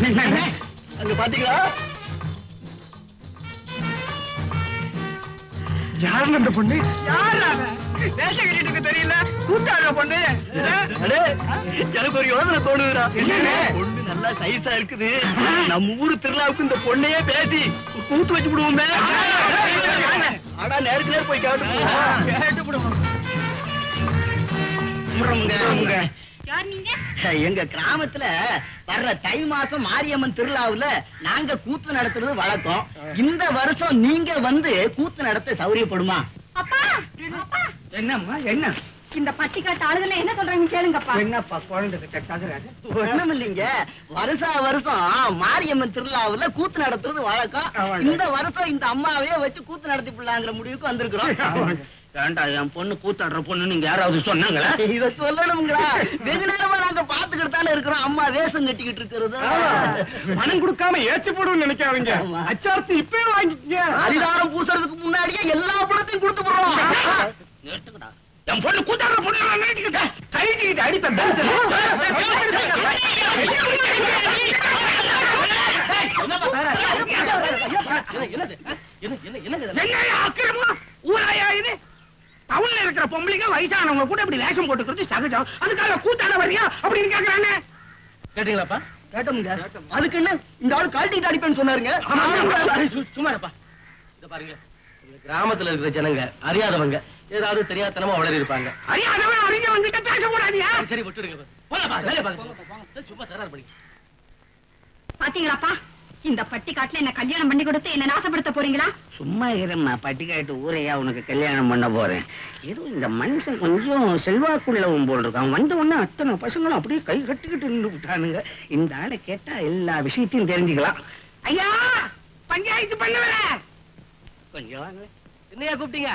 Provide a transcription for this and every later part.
அங்க பாத்தீங்களா யாருன்னு அந்த பொண்ணு யார் வேஷம் கட்டிட்டு இருக்க தெரியல கூட்டாள பொண்ணு அடே, எனக்கு ஒரு யோசனை தோணுதுடா என்னண்ணே? பொண்ணு நல்லா சைஸா இருக்குது நம்ம ஊரு திருவிழாவுக்கு இந்த பொண்ணையே பேசி கூத்து வச்சு விடுவோமே ஆனா நேருக்கு நேர் போய் கேட்டு கேட்டு விடுவோம் யார் நீங்க எங்க கிராமத்துல வர்ற தை மாசம் மாரியம்மன் திருவிழாவுல நாங்க கூத்து நடத்துறது வழக்கம் இந்த வருஷம் நீங்க வந்து கூத்து நடத்த சௌரியப்படுமா அப்பா அப்பா என்னம்மா என்ன இந்த பட்டிக்காட்டு ஆளுகளை என்ன சொல்றாங்க கேளுங்கப்பா என்னப்பா குழந்தை கிட்ட கதுறாரு ஒண்ணும் இல்லைங்க வருஷா வருஷம் மாரியம்மன் திருவிழாவுல கூத்து நடத்துறது வழக்கம் ஆமாங்க. இந்த வருஷம் இந்த அம்மாவையே வச்சு கூத்து நடத்தி பிள்ளாங்கிற முடிவுக்கு வந்திருக்கிறோம் வேண்டா என் பொண்ணு கூத்தாடுற பொண்ணு நீங்க யாராவது சொன்னாங்களா இத சொல்லணுங்களா வெகு நேரமா நாங்க பாத்துக்கிட்டு தானே இருக்கிறோம் அம்மா வேஷம் கட்டிக்கிட்டு இருக்கிறது பணம் கொடுக்காம ஏச்சு போடுன்னு நினைக்காதீங்க ஆமா. அச்சாரத்து இப்பவே வாங்கிக்கங்க அதிகாரம் பூசுறதுக்கு முன்னாடியே எல்லா பணத்தையும் கொடுத்து போடுறோம் நிறுத்துக்கடா என் பொண்ணு கூத்தாடுற பொண்ணு நான் நினைச்சுக்கிட்டேன் கைட்டிக்கிட்டு அடிப்பேன் என்னையா அக்கிரமம் ஊராயா இது டவுன்ல இருக்கிற பொம்பளைங்க வயசானவங்க கூட இப்படி வேஷம் போட்டுக்கிறது சகஜம் அதுக்காக கூத்தாட வரியா அப்படின்னு கேக்குறானே கேட்டீங்களாப்பா கேட்டோம்ங்க அதுக்கு என்ன இந்த ஆளு கழட்டிட்டு அடிப்பேன்னு சொன்னாருங்க சும்மா இருப்பா இத பாருங்க இந்த கிராமத்துல இருக்கிற ஜனங்க அறியாதவங்க ஏதாவது தெரியாதனமா வளரி இருப்பாங்க அறியாதவன் அறிஞ்சவங்க கிட்ட பேசக்கூடாதியா சரி விட்டுடுங்க போங்கப்பா வேலையை பாருங்க சும்மா தரார் பண்ணி பாத்தீங்களாப்பா இந்த பட்டிக்காட்டுல என்ன கல்யாணம் பண்ணி கொடுத்து என்ன நாசப்படுத்த போறீங்களா சும்மா இரும்மா பட்டிக்காட்டு ஊரையா உனக்கு கல்யாணம் பண்ண போறேன் ஏதோ இந்த மனுஷன் கொஞ்சம் செல்வாக்குள்ளவன் போல் இருக்கான் வந்த உடனே அத்தனை பசங்களும் அப்படியே கை கட்டிக்கிட்டு நின்று விட்டானுங்க இந்த ஆளை கேட்டா எல்லா விஷயத்தையும் தெரிஞ்சுக்கலாம் ஐயா பஞ்சாயத்து பண்ணுவல கொஞ்சம் வாங்க என்னையா கூப்பிட்டீங்க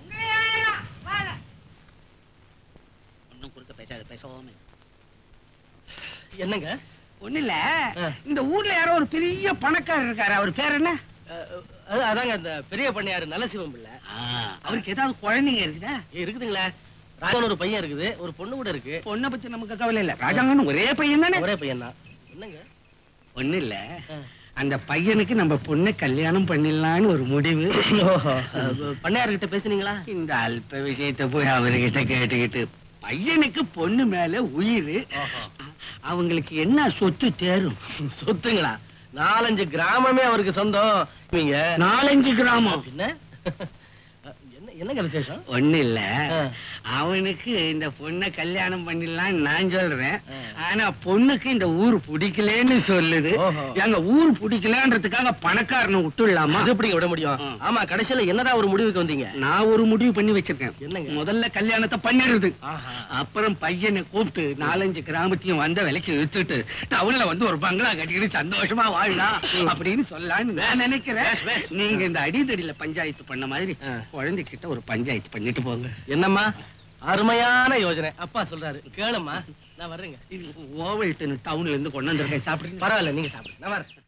ஒன்னும் குறுக்க பேசாத பேசாம என்னங்க ஒண்ணு இல்ல ஆ. இந்த ஊர்ல யாரோ ஒரு பெரிய பணக்காரர் இருக்காரு அவர் பேர் என்ன அஹ், அது அதாங்க அந்த பெரிய பண்ணையாரு நல்ல சிவம் பிள்ளை அவருக்கு ஏதாவது குழந்தைங்க இருக்குதா ஏய், இருக்குதுங்களே ராஜன் ஒரு பையன் இருக்குது ஒரு பொண்ணு கூட இருக்கு பொண்ணை பத்தி நமக்கு கவலை இல்ல ராஜாங்கன்னு ஒரே பையன் தானே ஒரே பையன் தான் என்னங்க ஒண்ணு இல்ல ஆ. அந்த பையனுக்கு நம்ம பொண்ணை கல்யாணம் பண்ணிடலான்னு ஒரு முடிவு பண்ணையார்கிட்ட பேசுனீங்களா இந்த அல்ப விஷயத்தை போய் அவர்கிட்ட கேட்டுக்கிட்டு பையனுக்கு பொண்ணு மேல உயிர் அவங்களுக்கு என்ன சொத்து தேரும் சொத்துங்களா நாலஞ்சு கிராமமே அவருக்கு சொந்தம் நீங்க நாலஞ்சு கிராமம் என்ன என்ன என்னங்க விசேஷம் ஒண்ணு இல்ல ஆ. அவனுக்கு இந்த பொண்ணை கல்யாணம் பண்ணிடலாம் நான் சொல்றேன் ஆ. ஆனா பொண்ணுக்கு இந்த ஊர் பிடிக்கலன்னு சொல்லுது ஓஹோ. எங்க ஊர் பிடிக்கலன்றதுக்காக பணக்காரனை விட்டுடலாமா அது எப்படி விட முடியும் ஆ. ஆமா கடைசியில என்னதான் ஒரு முடிவுக்கு வந்தீங்க நான் ஒரு முடிவு பண்ணி வச்சிருக்கேன் என்னங்க? முதல்ல கல்யாணத்தை பண்ணிடுறது ஆஹா. அப்புறம் பையனை கூப்பிட்டு நாலஞ்சு கிராமத்தையும் வந்த விலைக்கு வித்துட்டு டவுன்ல வந்து ஒரு பங்களா கட்டிக்கிட்டு சந்தோஷமா வாழலாம் அப்படின்னு சொல்லலாம்னு நான் நினைக்கிறேன் நீங்க இந்த அடிதடியில பஞ்சாயத்து பண்ண மாதிரி ஆ. குழந்தைகிட்ட ஒரு பஞ்சாயத்து பண்ணிட்டு போங்க என்னம்மா அருமையான யோஜனை அப்பா சொல்றாரு கேளும்மா நான் வர்றேங்க இது ஓவல்ட்டு டவுன்ல இருந்து கொண்டு வந்திருக்கேன் சாப்பிடுங்க பரவாயில்ல நீங்க சாப்பிடுங்க நான் வரேன்